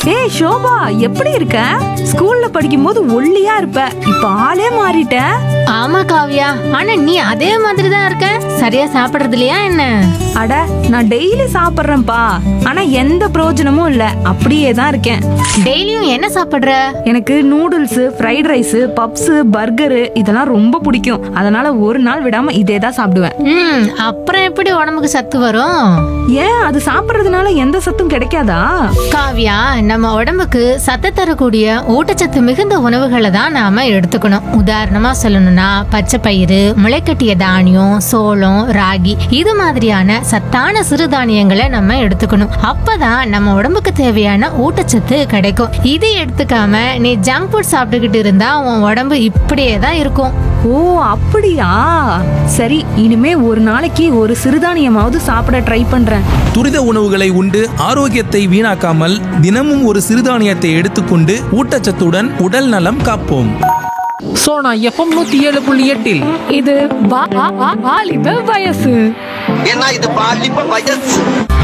ஏய் ஷோபா எப்படி இருக்க ஸ்கூல்ல படிக்கும்போது ஒல்லியா இருப்ப இப்ப ஆளே மாறிட்ட ஆமா காவியா ஆனா நீ அதே மாதிரி தான் இருக்க சரியா சாப்பிடுறது இல்லையா என்ன அட நான் டெய்லி சாப்பிடுறேன்ப்பா ஆனா எந்த பிரயோஜனமும் இல்ல அப்படியே தான் இருக்கேன் டெய்லியும் என்ன சாப்பிடுற எனக்கு noodles fried rice puffs burger இதெல்லாம் ரொம்ப பிடிக்கும் அதனால ஒரு நாள் விடாம இதே தான் சாப்பிடுவேன் ம் அப்புறம் எப்படி உடம்புக்கு சத்து வரும் ஏன் அது சாப்பிடுறதுனால எந்த சத்தும் கிடைக்காதா காவியா நம்ம உடம்புக்கு சத்து தரக்கூடிய ஊட்டச்சத்து மிகுந்த உணவுகளை தான் நாம எடுத்துக்கணும் உதாரணமா சொல்லணும்னா பச்சை பயிறு முளைக்கட்டிய தானியம் சோளம் ராகி இது மாதிரியான சத்தான சிறுதானியங்களை நம்ம எடுத்துக்கணும் அப்பதான் நம்ம உடம்புக்கு தேவையான ஊட்டச்சத்து கிடைக்கும் இது எடுத்துக்காம நீ ஜங்க் ஃபுட் சாப்பிட்டுக்கிட்டு இருந்தா உன் உடம்பு இப்படியே தான் இருக்கும் ஓ அப்படியா சரி இனிமே ஒரு நாளைக்கு ஒரு சிறுதானியமாவது சாப்பிட ட்ரை பண்றேன் துரித உணவுகளை உண்டு ஆரோக்கியத்தை வீணாக்காமல் தினமும் ஒரு சிறுதானியத்தை எடுத்துக்கொண்டு ஊட்டச்சத்துடன் உடல் நலம் காப்போம் சோனா எஃப்எம் நூத்தி ஏழு புள்ளி எட்டில் இது வா- வா- வா- வாலிப வயசு ஏன்னா இது பாலிப்ப வயசு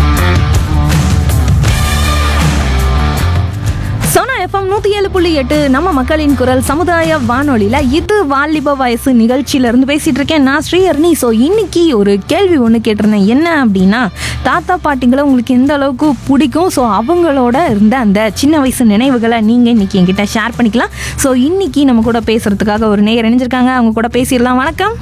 சோனா எஃப்எம் நூத்தி ஏழு புள்ளி எட்டு நம்ம மக்களின் குரல் சமுதாய வானொலியில இது வாலிப வயசு நிகழ்ச்சியில இருந்து பேசிட்டு இருக்கேன் நான் ஸ்ரீஹர்னி ஸோ இன்னைக்கு ஒரு கேள்வி ஒன்று கேட்டிருந்தேன் என்ன அப்படின்னா தாத்தா பாட்டிங்களை உங்களுக்கு எந்த அளவுக்கு பிடிக்கும் ஸோ அவங்களோட இருந்த அந்த சின்ன வயசு நினைவுகளை நீங்க இன்னைக்கு என்கிட்ட ஷேர் பண்ணிக்கலாம் ஸோ இன்னைக்கு நம்ம கூட பேசுறதுக்காக ஒரு நேயர் இணைஞ்சிருக்காங்க அவங்க கூட பேசிடலாம் வணக்கம்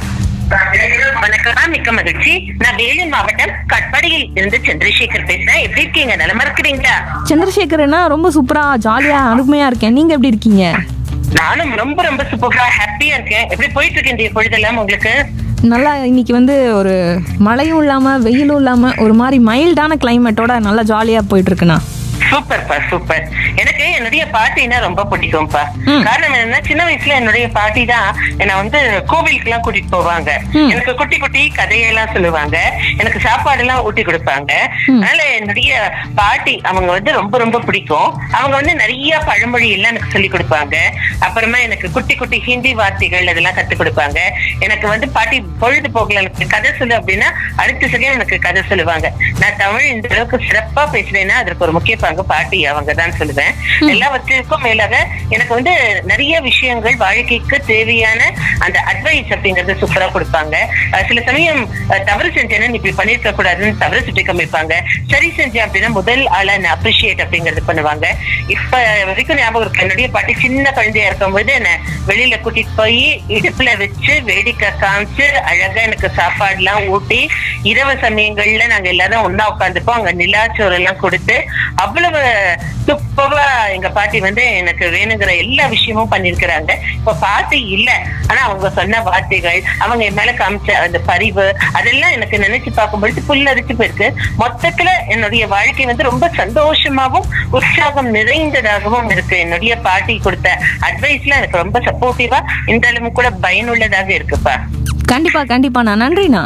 வணக்கம் மிக்க மகிழ்ச்சி நான் வேலூர் மாவட்டம் கட்பாடியில் இருந்து சந்திரசேகர் பேசுறேன் எப்படி இருக்கீங்க நலமா இருக்கிறீங்களா சந்திரசேகரனா ரொம்ப சூப்பரா ஜாலியா அருமையா இருக்கேன் நீங்க எப்படி இருக்கீங்க நானும் ரொம்ப ரொம்ப சூப்பரா ஹாப்பியா இருக்கேன் எப்படி போயிட்டு இருக்கு இந்த பொழுதெல்லாம் உங்களுக்கு நல்லா இன்னைக்கு வந்து ஒரு மழையும் இல்லாம வெயிலும் இல்லாம ஒரு மாதிரி மைல்டான கிளைமேட்டோட நல்லா ஜாலியா போயிட்டு இருக்குண்ணா சூப்பர்ப்பா சூப்பர் எனக்கு என்னுடைய பாட்டினா ரொம்ப பிடிக்கும்ப்பா ம். காரணம் என்னன்னா சின்ன வயசுல என்னுடைய பாட்டி தான் என்ன வந்து கோவிலுக்கு எல்லாம் கூட்டிட்டு போவாங்க ம். எனக்கு குட்டி குட்டி கதையெல்லாம் சொல்லுவாங்க எனக்கு சாப்பாடு எல்லாம் ஊட்டி கொடுப்பாங்க அதனால என்னுடைய பாட்டி அவங்க வந்து ரொம்ப ரொம்ப பிடிக்கும் அவங்க வந்து நிறைய பழமொழி எல்லாம் எனக்கு சொல்லி கொடுப்பாங்க அப்புறமா எனக்கு குட்டி குட்டி ஹிந்தி வார்த்தைகள் அதெல்லாம் கத்து கொடுப்பாங்க எனக்கு வந்து பாட்டி பொழுது போகல எனக்கு கதை சொல்லு அப்படின்னா அடுத்த செகண்ட் எனக்கு கதை சொல்லுவாங்க நான் தமிழ் இந்த அளவுக்கு சிறப்பா பேசுறேன்னா அதற்கு ஒரு முக்கிய பங்கு பாட்டி அவங்க தான் சொல்லுவேன் எல்லாவற்றிற்கும் மேலாக எனக்கு வந்து நிறைய விஷயங்கள் வாழ்க்கைக்கு தேவையான அந்த அட்வைஸ் அப்படிங்கறது சூப்பரா கொடுப்பாங்க அஹ் சில சமயம் அஹ், தவறு செஞ்சேன்னா நீ இப்படி பண்ணிருக்க கூடாதுன்னு தவறு சுட்டி காமிப்பாங்க சரி செஞ்சேன் அப்படின்னா முதல் ஆளா அப்ரிஷியேட் அப்படிங்கறது பண்ணுவாங்க இப்ப வரைக்கும் ஞாபகம் இருக்கு என்னுடைய பாட்டி சின்ன குழந்தையா இருக்கும்போது என்ன வெளியில கூட்டிட்டு போய் இடுப்புல வச்சு வேடிக்கை காமிச்சு அழகா எனக்கு சாப்பாடு எல்லாம் ஊட்டி இரவு சமயங்கள்ல நாங்க எல்லாரும் ஒண்ணா உட்காந்துப்போம் அங்க நிலாச்சோறு எல்லாம் கொடுத்து அவ்வளவு துப்பவா எங்க பாட்டி வந்து எனக்கு வேணுங்கிற எல்லா விஷயமும் பண்ணிருக்கிறாங்க இப்ப பாட்டி இல்ல ஆனா அவங்க சொன்ன வார்த்தைகள் அவங்க என் மேல காமிச்ச அந்த பரிவு அதெல்லாம் எனக்கு நினைச்சு பார்க்கும்பொழுது புல்லரிச்சு போயிருக்கு மொத்தத்துல என்னுடைய வாழ்க்கை வந்து ரொம்ப சந்தோஷமாவும் உற்சாகம் நிறைந்ததாகவும் இருக்கு என்னுடைய பாட்டி கொடுத்த அட்வைஸ்ல எனக்கு ரொம்ப சப்போர்ட்டிவா இந்த அளவு கூட பயனுள்ளதாக இருக்குப்பா கண்டிப்பா கண்டிப்பாண்ணா நன்றிண்ணா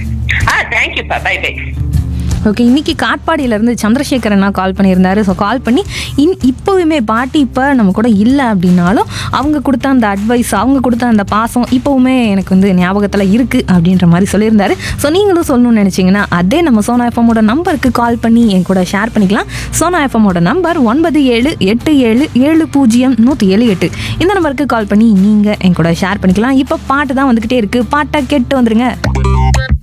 ஆ தேங்க்யூப்பா பை பை ஓகே இன்னைக்கு காட்பாடியில இருந்து சந்திரசேகர் அண்ணா கால் பண்ணியிருந்தாரு ஸோ கால் பண்ணி இன் இப்போவுமே பாட்டி இப்போ நம்ம கூட இல்லை அப்படின்னாலும் அவங்க கொடுத்த அந்த அட்வைஸ் அவங்க கொடுத்த அந்த பாசம் இப்போவுமே எனக்கு வந்து ஞாபகத்தில் இருக்குது அப்படின்ற மாதிரி சொல்லியிருந்தாரு ஸோ நீங்களும் சொல்லணும்னு நினச்சிங்கன்னா அதே நம்ம சோனா எஃப்எம்மோட நம்பருக்கு கால் பண்ணி என் கூட ஷேர் பண்ணிக்கலாம் சோனா எஃப்எம்மோட நம்பர் ஒன்பது ஏழு எட்டு ஏழு ஏழு பூஜ்ஜியம் நூற்றி ஏழு எட்டு இந்த நம்பருக்கு கால் பண்ணி நீங்கள் என் கூட ஷேர் பண்ணிக்கலாம் இப்போ பாட்டு தான் வந்துக்கிட்டே இருக்குது பாட்டை கேட்டு வந்துருங்க